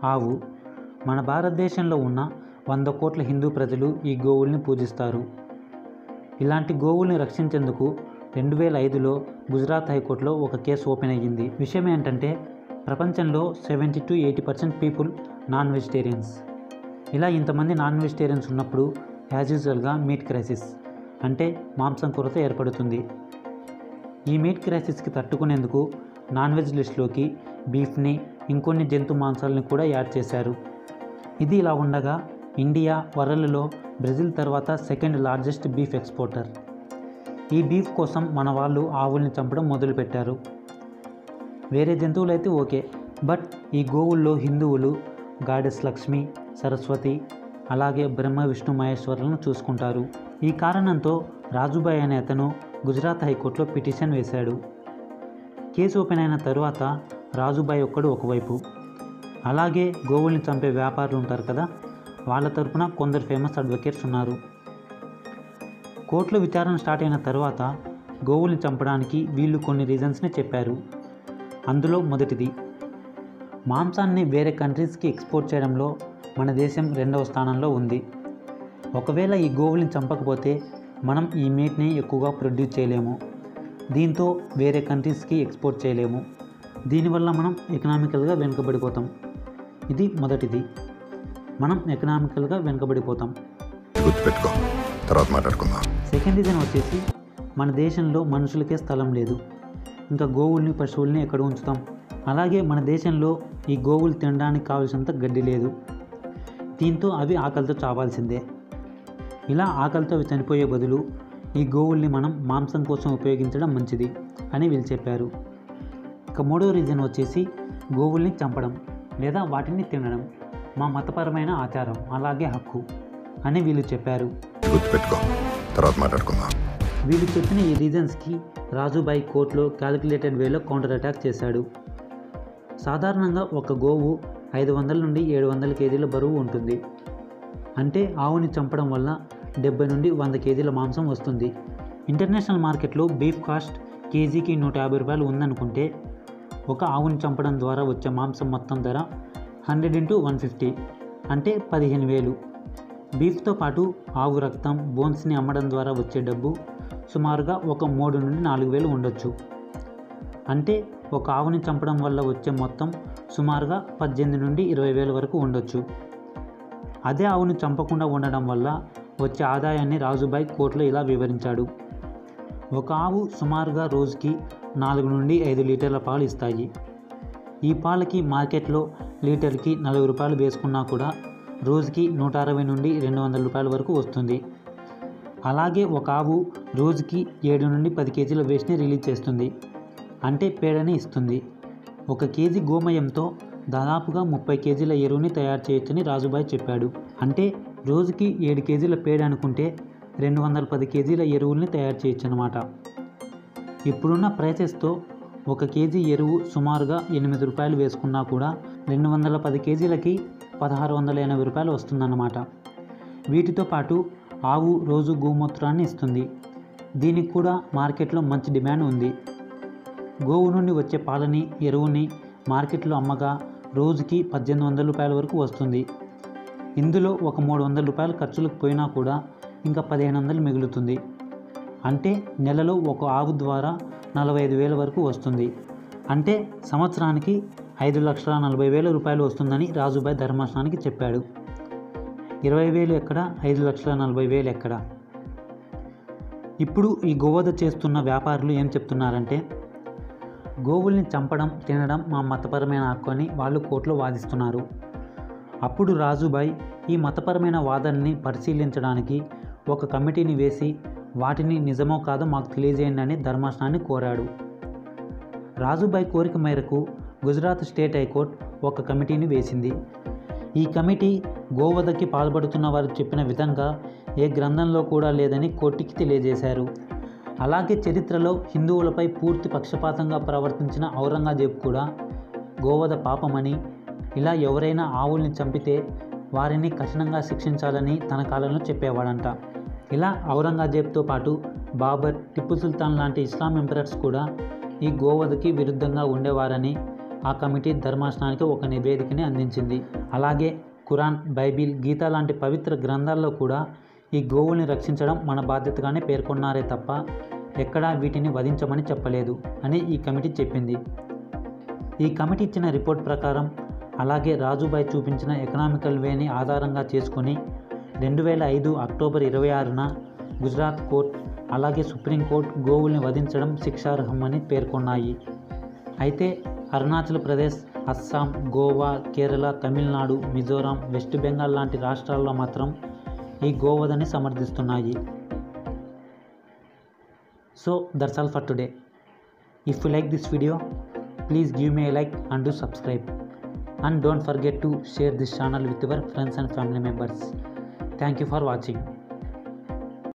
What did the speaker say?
ఆవు మన భారతదేశంలో ఉన్న వంద కోట్ల హిందూ ప్రజలు ఈ గోవుల్ని పూజిస్తారు ఇలాంటి గోవుల్ని రక్షించేందుకు రెండు వేల ఐదులో గుజరాత్ హైకోర్టులో ఒక కేసు ఓపెన్ అయ్యింది విషయం ఏంటంటే ప్రపంచంలో seventy to eighty percent people non vegetarians ఇలా ఇంతమంది నాన్ వెజిటేరియన్స్ ఉన్నప్పుడు యాజ్ యూజువల్గా మీట్ క్రైసిస్ అంటే మాంసం కొరత ఏర్పడుతుంది ఈ మీట్ క్రైసిస్కి తట్టుకునేందుకు నాన్ వెజ్ లిస్టులోకి బీఫ్ని ఇంకొన్ని జంతు మాంసాలని కూడా యాడ్ చేశారు ఇది ఇలా ఉండగా ఇండియా వరల్డ్లో బ్రెజిల్ తర్వాత సెకండ్ లార్జెస్ట్ బీఫ్ ఎక్స్పోర్టర్ ఈ బీఫ్ కోసం మన వాళ్ళు ఆవుల్ని చంపడం మొదలుపెట్టారు వేరే జంతువులు అయితే ఓకే బట్ ఈ గోవుల్లో హిందువులు గాడెస్ లక్ష్మి సరస్వతి అలాగే బ్రహ్మ విష్ణు మహేశ్వరులను చూసుకుంటారు ఈ కారణంతో రాజుబాయ్ అనే అతను గుజరాత్ హైకోర్టులో పిటిషన్ వేశాడు కేసు ఓపెన్ అయిన తరువాత రాజుబాయ్ ఒక్కడు ఒకవైపు అలాగే గోవుల్ని చంపే వ్యాపారులు ఉంటారు కదా వాళ్ళ తరపున కొందరు ఫేమస్ అడ్వకేట్స్ ఉన్నారు కోర్టులో విచారణ స్టార్ట్ అయిన తర్వాత గోవుల్ని చంపడానికి వీళ్ళు కొన్ని రీజన్స్ని చెప్పారు అందులో మొదటిది మాంసాన్ని వేరే కంట్రీస్కి ఎక్స్పోర్ట్ చేయడంలో మన దేశం రెండవ స్థానంలో ఉంది ఒకవేళ ఈ గోవుల్ని చంపకపోతే మనం ఈ మీట్ని ఎక్కువగా ప్రొడ్యూస్ చేయలేము దీంతో వేరే కంట్రీస్కి ఎక్స్పోర్ట్ చేయలేము దీనివల్ల మనం ఎకనామికల్గా వెనుకబడిపోతాం ఇది మొదటిది మనం ఎకనామికల్గా వెనుకబడిపోతాం గుర్తుపెట్టుకో తర్వాత మాట్లాడుకుందాం సెకండ్ రీజన్ వచ్చేసి మన దేశంలో మనుషులకే స్థలం లేదు ఇంకా గోవుల్ని పశువుల్ని ఎక్కడ ఉంచుతాం అలాగే మన దేశంలో ఈ గోవులు తినడానికి కావాల్సినంత గడ్డి లేదు దీంతో అవి ఆకలితో చావాల్సిందే ఇలా ఆకలితో అవి చనిపోయే బదులు ఈ గోవుల్ని మనం మాంసం కోసం ఉపయోగించడం మంచిది అని వీళ్ళు చెప్పారు ఇక మూడో రీజన్ వచ్చేసి గోవుల్ని చంపడం లేదా వాటిని తినడం మా మతపరమైన ఆచారం అలాగే హక్కు అని వీళ్ళు చెప్పారు గుర్తుపెట్టుకో తర్వాత మాట్లాడుకుందాం వీళ్ళు చెప్పిన ఈ రీజన్స్కి రాజుబాయి కోర్టులో క్యాలిక్యులేటెడ్ వేలో కౌంటర్ అటాక్ చేశాడు సాధారణంగా ఒక గోవు ఐదు వందల నుండి ఏడు వందల కేజీల బరువు ఉంటుంది అంటే ఆవుని చంపడం వల్ల డెబ్బై నుండి వంద కేజీల మాంసం వస్తుంది ఇంటర్నేషనల్ మార్కెట్లో బీఫ్ కాస్ట్ కేజీకి నూట యాభై రూపాయలు ఉందనుకుంటే ఒక ఆవుని చంపడం ద్వారా వచ్చే మాంసం మొత్తం ధర హండ్రెడ్ ఇంటూ వన్ ఫిఫ్టీ అంటే పదిహేను వేలు బీఫ్తో పాటు ఆవు రక్తం బోన్స్ని అమ్మడం ద్వారా వచ్చే డబ్బు సుమారుగా ఒక మూడు నుండి నాలుగు వేలు ఉండొచ్చు అంటే ఒక ఆవుని చంపడం వల్ల వచ్చే మొత్తం సుమారుగా పద్దెనిమిది నుండి ఇరవై వేల వరకు ఉండొచ్చు అదే ఆవుని చంపకుండా ఉండడం వల్ల వచ్చే ఆదాయాన్ని రాజుబాయ్ కోర్టులో ఇలా వివరించాడు ఒక ఆవు సుమారుగా రోజుకి నాలుగు నుండి ఐదు లీటర్ల పాలు ఇస్తాయి ఈ పాలకి మార్కెట్లో లీటర్కి నలభై రూపాయలు వేసుకున్నా కూడా రోజుకి నూట అరవై నుండి రెండు వందల రూపాయల వరకు వస్తుంది అలాగే ఒక ఆవు రోజుకి ఏడు నుండి పది కేజీల వేస్ట్ని రిలీజ్ చేస్తుంది అంటే పేడని ఇస్తుంది ఒక కేజీ గోమయంతో దాదాపుగా ముప్పై కేజీల ఎరువుని తయారు చేయొచ్చని రాజుబాయ్ చెప్పాడు అంటే రోజుకి ఏడు కేజీల పేడ అనుకుంటే రెండు వందల పది కేజీల ఎరువుల్ని తయారు చేయొచ్చు అనమాట ఇప్పుడున్న ప్రైసెస్తో ఒక కేజీ ఎరువు సుమారుగా ఎనిమిది రూపాయలు వేసుకున్నా కూడా రెండు వందల పది కేజీలకి పదహారు వందల ఎనభై రూపాయలు వస్తుందన్నమాట వీటితో పాటు ఆవు రోజు గోమూత్రాన్ని ఇస్తుంది దీనికి కూడా మార్కెట్లో మంచి డిమాండ్ ఉంది గోవు నుండి వచ్చే పాలని ఎరువుని మార్కెట్లో అమ్మగా రోజుకి పద్దెనిమిది వందల రూపాయల వరకు వస్తుంది ఇందులో ఒక మూడు వందల రూపాయలు ఖర్చులకు పోయినా కూడా ఇంకా పదిహేను వందలు మిగులుతుంది అంటే నెలలో ఒక ఆవు ద్వారా నలభై ఐదు వేల వరకు వస్తుంది అంటే సంవత్సరానికి ఐదు లక్షల నలభై వేల రూపాయలు వస్తుందని రాజుబాయ్ ధర్మాసనానికి చెప్పాడు ఇరవై వేలు ఎక్కడ ఐదు లక్షల నలభై వేలు ఎక్కడ ఇప్పుడు ఈ గోవధ చేస్తున్న వ్యాపారులు ఏం చెప్తున్నారంటే గోవుల్ని చంపడం తినడం మా మతపరమైన హక్కు అని వాళ్ళు కోర్టులో వాదిస్తున్నారు అప్పుడు రాజుబాయ్ ఈ మతపరమైన వాదనని పరిశీలించడానికి ఒక కమిటీని వేసి వాటిని నిజమో కాదో మాకు తెలియజేయండి అని ధర్మాసనాన్ని కోరాడు రాజుబాయ్ కోరిక మేరకు గుజరాత్ స్టేట్ హైకోర్టు ఒక కమిటీని వేసింది ఈ కమిటీ గోవధకి పాల్పడుతున్న వారు చెప్పిన విధంగా ఏ గ్రంథంలో కూడా లేదని కోర్టుకి తెలియజేశారు అలాగే చరిత్రలో హిందువులపై పూర్తి పక్షపాతంగా ప్రవర్తించిన ఔరంగజేబ్ కూడా గోవధ పాపమని ఇలా ఎవరైనా ఆవుల్ని చంపితే వారిని కఠినంగా శిక్షించాలని తన కాలంలో చెప్పేవాడంట ఇలా ఔరంగజేబ్తో పాటు బాబర్ టిప్పు సుల్తాన్ లాంటి ఇస్లాం ఎంపరర్స్ కూడా ఈ గోవధకి విరుద్ధంగా ఉండేవారని ఆ కమిటీ ధర్మాసనానికి ఒక నివేదికని అందించింది అలాగే ఖురాన్ బైబిల్ గీత లాంటి పవిత్ర గ్రంథాల్లో కూడా ఈ గోవుల్ని రక్షించడం మన బాధ్యతగానే పేర్కొన్నారే తప్ప ఎక్కడా వీటిని వధించమని చెప్పలేదు అని ఈ కమిటీ చెప్పింది ఈ కమిటీ ఇచ్చిన రిపోర్ట్ ప్రకారం అలాగే రాజుబాయ్ చూపించిన ఎకనామికల్ వేని ఆధారంగా చేసుకొని రెండు వేల ఐదు అక్టోబర్ ఇరవై ఆరున గుజరాత్ కోర్ట్ అలాగే సుప్రీంకోర్టు గోవుల్ని వధించడం శిక్షార్హమని పేర్కొన్నాయి అయితే అరుణాచల్ ప్రదేశ్ అస్సాం గోవా కేరళ తమిళనాడు మిజోరాం వెస్ట్ బెంగాల్ లాంటి రాష్ట్రాల్లో మాత్రం ఈ గోవధని సమర్థిస్తున్నాయి so that's all for today if you like this video please give me a like and do subscribe and don't forget to share this channel with your friends and family members thank you for watching